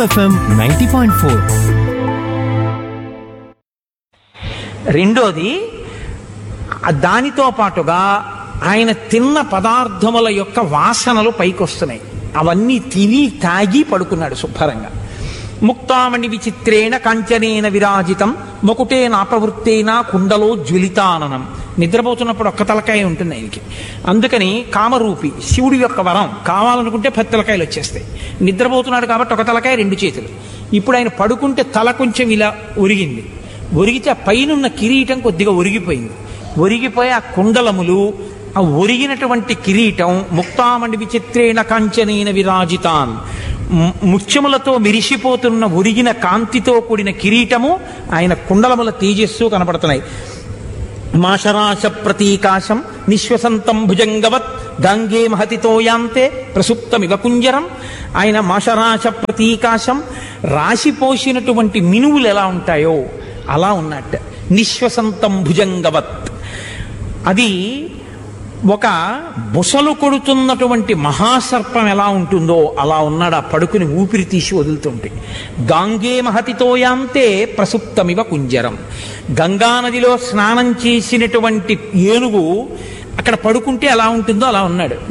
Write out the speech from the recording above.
FM ninety point four రెండోది ఆ దానితో పాటుగా ఆయన తిన్న పదార్థముల యొక్క వాసనలు పైకొస్తున్నాయి అవన్నీ తిని తాగి పడుకున్నాడు శుభ్రంగా ముక్తామణి విచిత్రేణ కాంచనేన విరాజితం మొకుటేన అపవృత్తేన కుండలో జ్వలితాననం నిద్రపోతున్నప్పుడు ఒక్క తలకాయ ఉంటుంది ఆయనకి అందుకని కామరూపి శివుడి యొక్క వరం కావాలనుకుంటే పది తలకాయలు వచ్చేస్తాయి నిద్రపోతున్నాడు కాబట్టి ఒక తలకాయ రెండు చేతులు ఇప్పుడు ఆయన పడుకుంటే తల కొంచెం ఇలా ఒరిగింది ఒరిగితే ఆ పైనున్న కిరీటం కొద్దిగా ఒరిగిపోయింది ఒరిగిపోయి ఆ కుండలములు ఆ ఒరిగినటువంటి కిరీటం ముక్తామండి విచిత్రేణ కాంచనైన విరాజితాన్ ము- ముత్యములతో మెరిసిపోతున్న ఒరిగిన కాంతితో కూడిన కిరీటము ఆయన కుండలముల తేజస్సు కనపడుతున్నాయి మాషరాశ ప్రతీకాశం నిశ్వసంతం భుజంగవత్ గంగే మహతితో యాంతే ప్రసుప్తమివ కుంజరం ఆయన మాషరాశ ప్రతీకాశం రాశిపోసినటువంటి మినువులు ఎలా ఉంటాయో అలా ఉన్నట్టు నిశ్వసంతం భుజంగవత్ అది ఒక బుసలు కొడుతున్నటువంటి మహాసర్పం ఎలా ఉంటుందో అలా ఉన్నాడు ఆ పడుకుని ఊపిరి తీసి వదులుతుంటే గాంగే మహతితోయాంతే ప్రసుప్తమివ కుంజరం గంగానదిలో స్నానం చేసినటువంటి ఏనుగు అక్కడ పడుకుంటే ఎలా ఉంటుందో అలా ఉన్నాడు